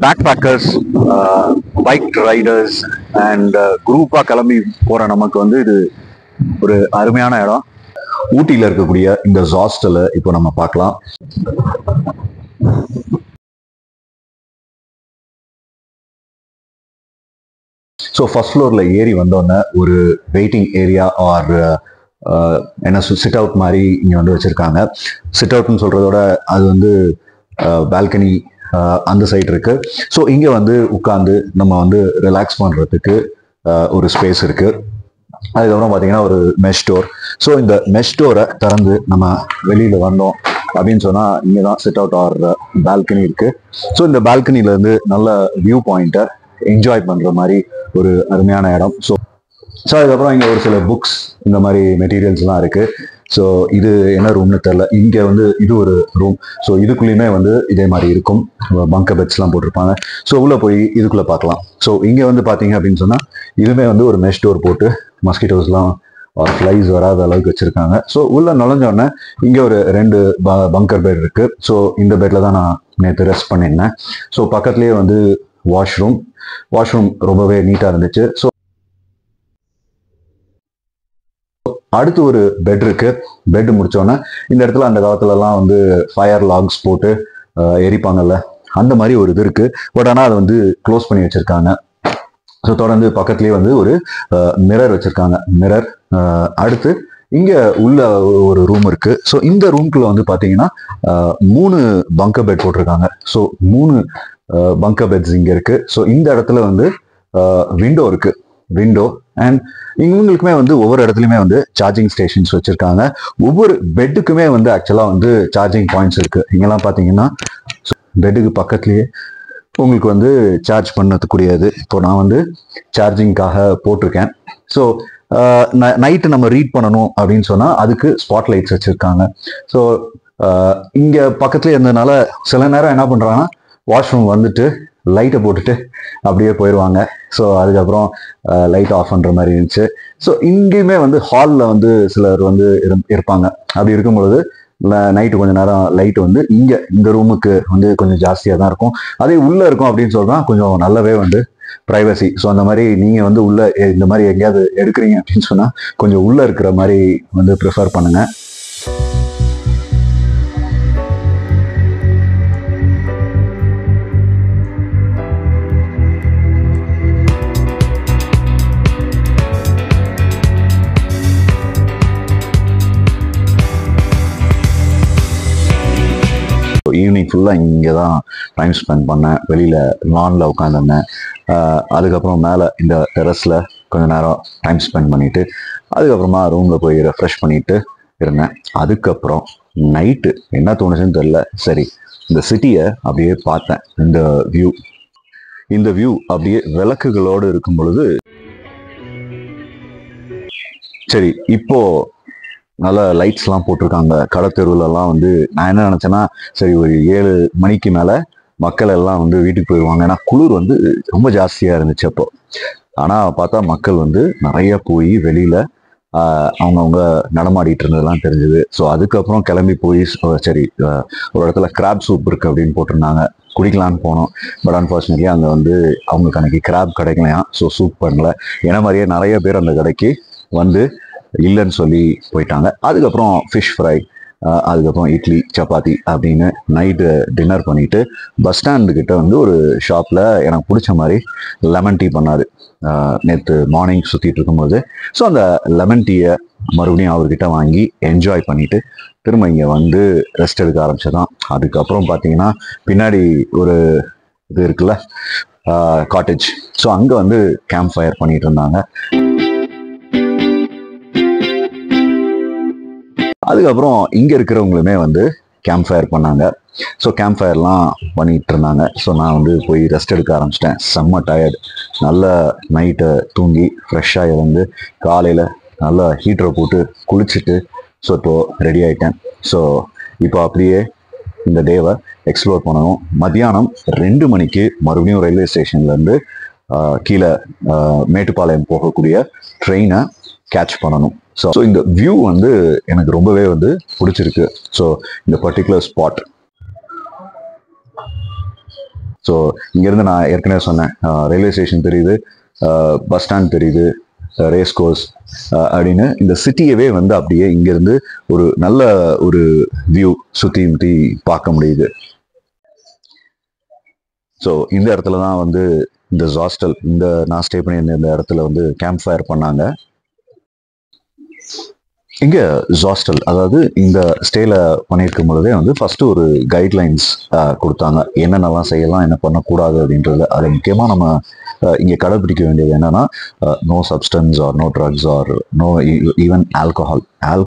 back backpackers bike riders and குரூப்பாக கிளம்பி போகிற நமக்கு வந்து இது ஒரு அருமையான இடம் ஊட்டியில் இருக்கக்கூடிய இந்த ஹாஸ்டலை இப்போ நம்ம பார்க்கலாம் ஸோ ஃபர்ஸ்ட் ஃப்ளோரில் ஏறி வந்தோடனே ஒரு வெயிட்டிங் ஏரியா ஆர் என்ன சிட் அவுட் மாதிரி இங்கே வந்து வச்சுருக்காங்க சிட் அவுட்னு சொல்கிறதோட அது வந்து பால்கனி அந்த சைடு இருக்கு ஸோ இங்கே வந்து உட்காந்து நம்ம வந்து ரிலாக்ஸ் பண்ணுறதுக்கு ஒரு ஸ்பேஸ் இருக்கு அதுக்கப்புறம் பார்த்தீங்கன்னா ஒரு மெஷ் டோர் ஸோ இந்த மெஷ் டோரை திறந்து நம்ம வெளியில் வந்தோம் அப்படின்னு சொன்னால் இங்கே தான் சிட் அவுட் ஆர் பால்கனி இருக்கு ஸோ இந்த பால்கனிலேருந்து நல்ல வியூ பாயிண்ட்டை என்ஜாய் பண்ணுற மாதிரி ஒரு அருமையான இடம் ஸோ ஸோ அதுக்கப்புறம் இங்கே ஒரு சில புக்ஸ் இந்த மாதிரி மெட்டீரியல்ஸ்லாம் இருக்கு ஸோ இது என்ன ரூம்னு தெரில இங்கே வந்து இது ஒரு ரூம் ஸோ இதுக்குள்ளேயுமே வந்து இதே மாதிரி இருக்கும் பங்க பெட்ஸ்லாம் போட்டிருப்பாங்க ஸோ உள்ளே போய் இதுக்குள்ளே பார்க்கலாம் ஸோ இங்கே வந்து பார்த்தீங்க அப்படின்னு சொன்னால் இதுவுமே வந்து ஒரு மெஷ் டோர் போட்டு மஸ்கிட்டோஸ்லாம் ஃப்ளைஸ் வராத அளவுக்கு வச்சுருக்காங்க ஸோ உள்ளே நுழைஞ்சோடனே இங்கே ஒரு ரெண்டு பங்கர் பெட் இருக்கு ஸோ இந்த பெட்டில் தான் நான் நேற்று ரெஸ்ட் பண்ணியிருந்தேன் ஸோ பக்கத்துலேயே வந்து வாஷ்ரூம் வாஷ்ரூம் ரொம்பவே நீட்டாக இருந்துச்சு ஸோ அடுத்து ஒரு பெட் இருக்கு பெட் முடிச்சோன்னே இந்த இடத்துல அந்த காலத்துலலாம் வந்து ஃபயர் லாக்ஸ் போட்டு அஹ், எரிப்பாங்கல்ல அந்த மாதிரி ஒரு இது இருக்கு பட் ஆனால் அதை வந்து க்ளோஸ் பண்ணி வச்சிருக்காங்க ஸோ தொடர்ந்து பக்கத்துலேயே வந்து ஒரு மிரர் வச்சிருக்காங்க மிரர் அடுத்து இங்க உள்ள ஒரு ரூம் இருக்கு ஸோ இந்த ரூம்குள்ள வந்து பாத்தீங்கன்னா அஹ், மூணு பங்கர் பெட் போட்டிருக்காங்க ஸோ மூணு பங்கர் பெட்ஸ் இங்க இருக்கு ஸோ இந்த இடத்துல வந்து விண்டோ இருக்கு விண்டோ அண்ட் இவங்களுக்குமே வந்து ஒவ்வொரு இடத்துலையுமே வந்து சார்ஜிங் ஸ்டேஷன்ஸ் வச்சிருக்காங்க ஒவ்வொரு பெட்டுக்குமே வந்து ஆக்சுவலா வந்து சார்ஜிங் பாயிண்ட்ஸ் இருக்கு இங்கெல்லாம் பாத்தீங்கன்னா பெட்டுக்கு பக்கத்துலயே உங்களுக்கு வந்து சார்ஜ் பண்ணக்கூடியது இப்போ நான் வந்து சார்ஜிங்காக போட்டிருக்கேன் ஸோ நைட்டு நம்ம ரீட் பண்ணணும் அப்படின்னு சொன்னால் அதுக்கு ஸ்பாட் லைட்ஸ் வச்சுருக்காங்க ஸோ இங்கே பக்கத்துலேயே இருந்ததுனால சில நேரம் என்ன பண்ணுறாங்கன்னா வாஷ்ரூம் வந்துட்டு லைட்டை போட்டுட்டு அப்படியே போயிடுவாங்க ஸோ அதுக்கப்புறம் லைட் ஆஃப் பண்ணுற மாதிரி இருந்துச்சு ஸோ இங்கேயுமே வந்து ஹாலில் வந்து சிலர் வந்து இரு- இருப்பாங்க அப்படி இருக்கும் பொழுது நைட்டு கொஞ்ச நேரம் லைட் வந்து இங்கே இந்த ரூமுக்கு வந்து கொஞ்சம் ஜாஸ்தியாக தான் இருக்கும் அதே உள்ளே இருக்கும் அப்படின்னு சொல்றா கொஞ்சம் நல்லாவே வந்து ப்ரைவசி ஸோ அந்த மாதிரி நீங்கள் வந்து உள்ள எ- இந்த மாதிரி எங்கேயாவது எடுக்கிறீங்க அப்படின்னு சொன்னால் கொஞ்சம் உள்ளே இருக்கிற மாதிரி வந்து ப்ரிஃபர் பண்ணுங்க ஈவினிங் ஃபுல்லாக இங்கே தான் டைம் ஸ்பெண்ட் பண்ணேன் வெளியில் லானில் உட்காந்துருந்தேன் அதுக்கப்புறம் மேலே இந்த டெரஸில் கொஞ்ச நேரம் டைம் ஸ்பெண்ட் பண்ணிட்டு அதுக்கப்புறமா ரூமில் போய் ரெஃப்ரெஷ் பண்ணிட்டு இருந்தேன் அதுக்கப்புறம் நைட்டு என்ன தோணுச்சுன்னு தெரியல சரி இந்த சிட்டியை அப்படியே பார்த்தேன் இந்த வியூ இந்த வியூ அப்படியே விளக்குகளோடு இருக்கும் பொழுது சரி இப்போ நல்ல லைட்ஸ்லாம் போட்டிருக்காங்க கடை தெருவுலலாம் வந்து நான் என்ன நினச்சேன்னா சரி ஒரு ஏழு மணிக்கு மேலே மக்கள் எல்லாம் வந்து வீட்டுக்கு போயிடுவாங்க ஏன்னா குளிர் வந்து ரொம்ப ஜாஸ்தியாக இருந்துச்சு அப்போ ஆனால் பார்த்தா மக்கள் வந்து நிறைய போய் வெளியில் அவங்கவுங்க நடமாடிட்டு இருந்ததெல்லாம் தெரிஞ்சுது ஸோ அதுக்கப்புறம் கிளம்பி போய் ஸ்- சரி ஆஹ், ஒரு இடத்துல கிராப் சூப் இருக்கு அப்படின்னு போட்டிருந்தாங்க குடிக்கலான்னு போனோம் பட் அன்ஃபார்ச்சுனேட்லி அங்கே வந்து அவங்களுக்கு அன்னைக்கு கிராப் கிடைக்கலையாம் ஸோ சூப் பண்ணல என்ன மாதிரியே நிறைய பேர் அந்த கடைக்கு வந்து இல்லைன்னு சொல்லி போயிட்டாங்க அதுக்கப்புறம் ஃபிஷ் ஃப்ரை அதுக்கப்புறம் இட்லி சப்பாத்தி அப்படின்னு நைட்டு டின்னர் பண்ணிட்டு பஸ் ஸ்டாண்டு கிட்ட வந்து ஒரு ஷாப்பில் எனக்கு பிடிச்ச மாதிரி லெமன் டீ பண்ணாரு நேற்று மார்னிங் சுற்றிட்டு இருக்கும்போது ஸோ அந்த லெமன் டீயை மறுபடியும் அவர்கிட்ட வாங்கி என்ஜாய் பண்ணிட்டு திரும்ப இங்கே வந்து ரெஸ்ட் எடுக்க ஆரம்பிச்சதான் அதுக்கப்புறம் பார்த்தீங்கன்னா பின்னாடி ஒரு இது இருக்குல்ல காட்டேஜ் ஸோ அங்கே வந்து கேம்ப் ஃபயர் பண்ணிட்டு இருந்தாங்க அதுக்கப்புறம் இங்கே இருக்கிறவங்களுமே வந்து கேம்ப் ஃபயர் பண்ணாங்க ஸோ கேம்ப் ஃபயர்லாம் பண்ணிட்டு இருந்தாங்க ஸோ நான் வந்து போய் ரெஸ்ட் எடுக்க ஆரம்பிச்சிட்டேன் செம்ம டயர்டு நல்ல நைட்டை தூங்கி ஃப்ரெஷ்ஷாக இருந்து காலையில் நல்லா ஹீட்டரை போட்டு குளிச்சுட்டு ஸோ இப்போ ரெடி ஆயிட்டேன் ஸோ இப்போ அப்படியே இந்த டேவை எக்ஸ்ப்ளோர் பண்ணணும் மத்தியானம் ரெண்டு மணிக்கு மறுபடியும் ரயில்வே ஸ்டேஷன்லேருந்து கீழே ஆஹ், மேட்டுப்பாளையம் போகக்கூடிய ட்ரெயினை கேட்ச் பண்ணணும் ஸோ இந்த வியூ வந்து எனக்கு ரொம்பவே வந்து பிடிச்சிருக்கு ஸோ இந்த பர்டிகுலர் ஸ்பாட் ஸோ இங்கேருந்து நான் ஏற்கனவே சொன்னேன் ரயில்வே ஸ்டேஷன் தெரியுது பஸ் ஸ்டாண்ட் தெரியுது ரேஸ் கோர்ஸ் அப்படின்னு இந்த சிட்டியவே வந்து அப்படியே இங்கேருந்து ஒரு நல்ல ஒரு வியூ சுற்றி முற்றி பார்க்க முடியுது ஸோ இந்த இடத்துல தான் வந்து இந்த ஹாஸ்டல் இந்த நான் ஸ்டே பண்ணியிருந்த இந்த இடத்துல வந்து கேம்ப் ஃபயர் பண்ணாங்க இங்க ஹாஸ்டல் அதாவது இந்த ஸ்டேல பண்ணியிருக்கும் பொழுதே வந்து ஃபர்ஸ்ட் ஒரு கைட்லைன்ஸ் கொடுத்தாங்க என்னென்னலாம் செய்யலாம் என்ன பண்ணக்கூடாது அப்படின்றது அது முக்கியமா நம்ம அஹ், இங்க கடைபிடிக்க வேண்டியது என்னன்னா no substance or no drugs or no even alcohol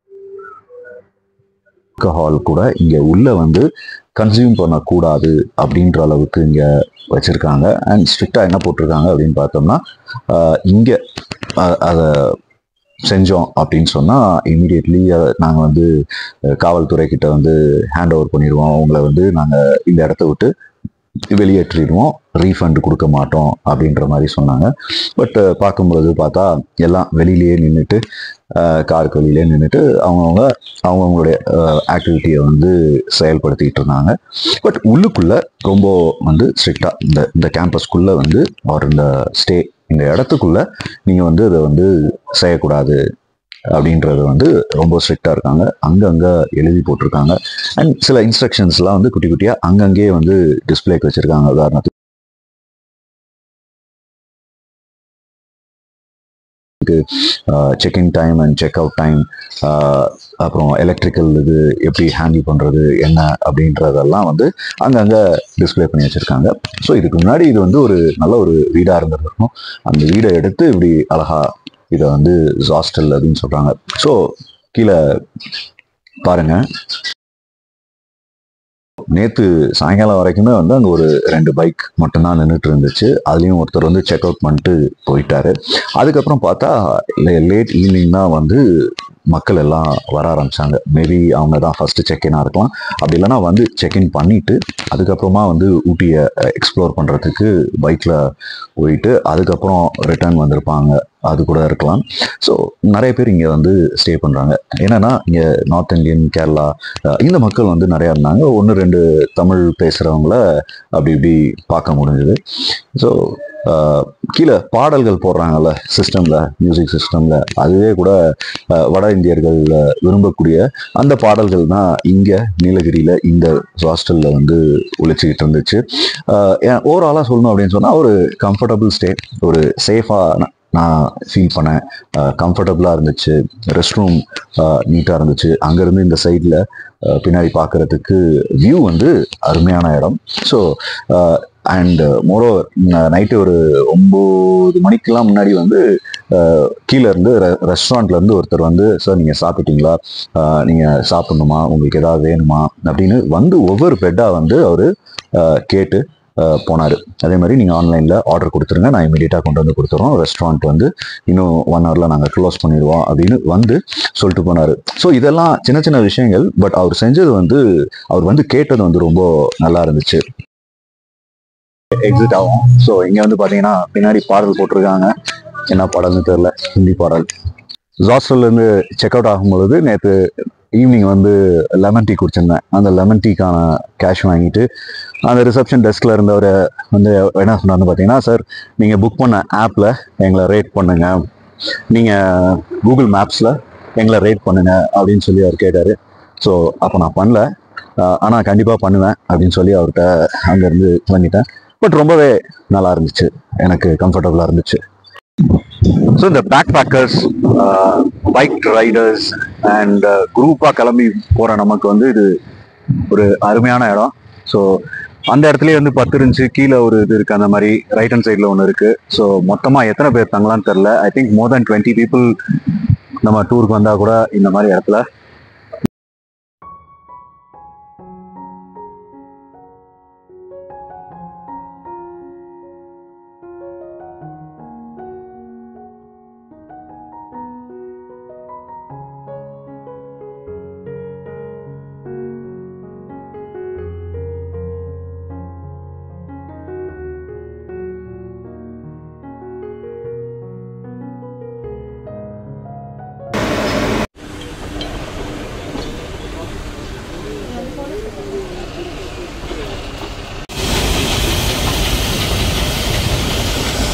alcohol கூட இங்க உள்ள வந்து கன்சியூம் பண்ணக்கூடாது அப்படின்ற அளவுக்கு இங்க வச்சிருக்காங்க அண்ட் ஸ்ட்ரிக்டா என்ன போட்டிருக்காங்க அப்படின்னு பார்த்தோம்னா அஹ், இங்க அ- அதை செஞ்சோம் அப்படின்னு சொன்னா இமீடியட்லி நாங்கள் வந்து அஹ், காவல்துறை கிட்ட வந்து ஹேண்ட் ஓவர் பண்ணிடுவோம் உங்களை வந்து நாங்கள் இந்த இடத்த விட்டு வெளியேற்றிடுவோம் ரீஃபண்ட் கொடுக்க மாட்டோம் அப்படின்ற மாதிரி சொன்னாங்க பட் பார்க்கும்பொழுது பார்த்தா எல்லாம் வெளியிலேயே நின்றுட்டு காருக்கு வெளியிலே நின்றுட்டு அவங்கவுங்க அவங்கவுங்களுடைய ஆக்டிவிட்டியை வந்து செயல்படுத்திக்கிட்டு இருந்தாங்க பட் உள்ளுக்குள்ள ரொம்ப வந்து ஸ்ட்ரிக்டா இந்த இந்த கேம்பஸ்க்குள்ள வந்து ஒரு இந்த ஸ்டே இந்த இடத்துக்குள்ள நீங்க வந்து அதை வந்து செய்யக்கூடாது அப்படின்றது வந்து ரொம்ப ஸ்ட்ரிக்டா இருக்காங்க அங்கங்க எழுதி போட்டிருக்காங்க அண்ட் சில இன்ஸ்ட்ரக்ஷன்ஸ்லாம் வந்து குட்டி குட்டியா அங்கங்கே வந்து டிஸ்பிளேக்கு வச்சிருக்காங்க உதாரணத்துக்கு check in time and check out time அப்புறம் எலக்ட்ரிக்கல் இது எப்படி ஹேண்டில் பண்றது என்ன அப்படின்றதெல்லாம் வந்து அங்கங்க டிஸ்ப்ளே பண்ணி வச்சிருக்காங்க ஸோ இதுக்கு முன்னாடி இது வந்து ஒரு நல்ல ஒரு வீடா இருந்திருக்கும் அந்த வீடை எடுத்து இப்படி அழகா இதை வந்து ஹாஸ்டல் அப்படின்னு சொல்றாங்க ஸோ கீழே பாருங்க நேத்து சாயங்காலம் வரைக்குமே வந்து அங்க ஒரு ரெண்டு பைக் மட்டும்தான் நின்றுட்டு இருந்துச்சு அதுலயும் ஒருத்தர் வந்து செக் அவுட் பண்ணிட்டு போயிட்டாரு அதுக்கப்புறம் பார்த்தா லேட் ஈவினிங் தான் வந்து மக்கள் எல்லாம் வர ஆரம்பிச்சாங்க மேபி அவங்க தான் ஃபர்ஸ்ட் செக்இனாக இருக்கலாம் அப்படி இல்லைன்னா வந்து செக்இன் பண்ணிட்டு அதுக்கப்புறமா வந்து ஊட்டியை எக்ஸ்ப்ளோர் பண்றதுக்கு பைக்ல போயிட்டு அதுக்கப்புறம் ரிட்டர்ன் வந்திருப்பாங்க அது கூட இருக்கலாம் ஸோ நிறைய பேர் இங்கே வந்து ஸ்டே பண்ணுறாங்க என்னன்னா இங்கே நார்த் இந்தியன் கேரளா அஹ் இந்த மக்கள் வந்து நிறையா இருந்தாங்க ஒன்று ரெண்டு தமிழ் பேசுகிறவங்கள அப்படி இப்படி பார்க்க முடிஞ்சுது ஸோ கீழே பாடல்கள் போடுறாங்கல்ல சிஸ்டமில் மியூசிக் சிஸ்டமில் அதுவே கூட அஹ், வட இந்தியர்கள் அஹ், விரும்பக்கூடிய அந்த பாடல்கள் தான் இங்கே நீலகிரியில் இந்த ஹாஸ்டலில் வந்து ஒழிச்சுக்கிட்டு இருந்துச்சு ஓவராலாக சொல்லணும் அப்படின்னு சொன்னால் ஒரு கம்ஃபர்டபுள் ஸ்டே ஒரு சேஃபாக நான் ஃபீல் பண்ணேன் கம்ஃபர்டபுளாக இருந்துச்சு ரெஸ்ட் ரூம் நீட்டாக இருந்துச்சு அங்கேருந்து இந்த சைடில் பின்னாடி பார்க்கறதுக்கு வியூ வந்து அருமையான இடம் ஸோ அண்ட் மோரோவர் நைட்டு ஒரு ஒம்பது மணிக்கெல்லாம் முன்னாடி வந்து அஹ், கீழே இருந்து ரெஸ்டாரண்ட்ல இருந்து ஒருத்தர் வந்து சார் நீங்கள் சாப்பிட்டீங்களா அஹ், நீங்க சாப்பிடணுமா உங்களுக்கு ஏதாவது வேணுமா அப்படின்னு வந்து ஒவ்வொரு பெட்டாக வந்து அவர் கேட்டு அஹ், போனாரு அதே மாதிரி நீங்கள் ஆன்லைனில் ஆர்டர் கொடுத்துருங்க நான் இமீடியட்டாக கொண்டு வந்து கொடுத்துறோம் ரெஸ்டாரண்ட் வந்து இன்னும் ஒன் ஹவரில் நாங்கள் க்ளோஸ் பண்ணிடுவோம் அப்படின்னு வந்து சொல்லிட்டு போனாரு ஸோ இதெல்லாம் சின்ன சின்ன விஷயங்கள் பட் அவர் செஞ்சது வந்து அவர் வந்து கேட்டது வந்து ரொம்ப நல்லா இருந்துச்சு எக்ஸிட் ஆகும் ஸோ இங்க வந்து பாத்தீங்கன்னா பின்னாடி பாடல் போட்டிருக்காங்க என்ன பாடல்னு தெரியல ஹிந்தி பாடல் ஹாஸ்டல்ல இருந்து செக் அவுட் ஆகும் பொழுது நேற்று ஈவினிங் வந்து லெமன் டீ குடிச்சிருந்தேன் அந்த லெமன் டீக்கான கேஷ் வாங்கிட்டு அந்த ரிசப்ஷன் டெஸ்க்ல இருந்தவர் வந்து என்ன சொன்னார்னு பார்த்தீங்கன்னா சார் நீங்க புக் பண்ண ஆப்ல எங்களை ரேட் பண்ணுங்க நீங்க கூகுள் மேப்ஸ்ல எங்களை ரேட் பண்ணுங்க அப்படின்னு சொல்லி அவர் கேட்டாரு ஸோ அப்போ நான் பண்ணல ஆஹ் ஆனா கண்டிப்பா பண்ணுவேன் அப்படின்னு சொல்லி அவர்கிட்ட அங்கிருந்து பண்ணிட்டேன் பட் ரொம்பவே நல்லா இருந்துச்சு எனக்கு கம்ஃபர்டபுளா இருந்துச்சு ஸோ இந்த backpackers bike riders and குரூப்பாக கிளம்பி போகிற நமக்கு வந்து இது ஒரு அருமையான இடம் ஸோ அந்த இடத்துலயே வந்து பத்து இருந்துச்சு கீழே ஒரு இது இருக்கு அந்த மாதிரி ரைட் ஹேண்ட் சைடில் ஒன்று இருக்கு ஸோ மொத்தமாக எத்தனை பேர் தங்கலாம்னு தெரில I think more than twenty people நம்ம டூருக்கு வந்தால் கூட இந்த மாதிரி இடத்துல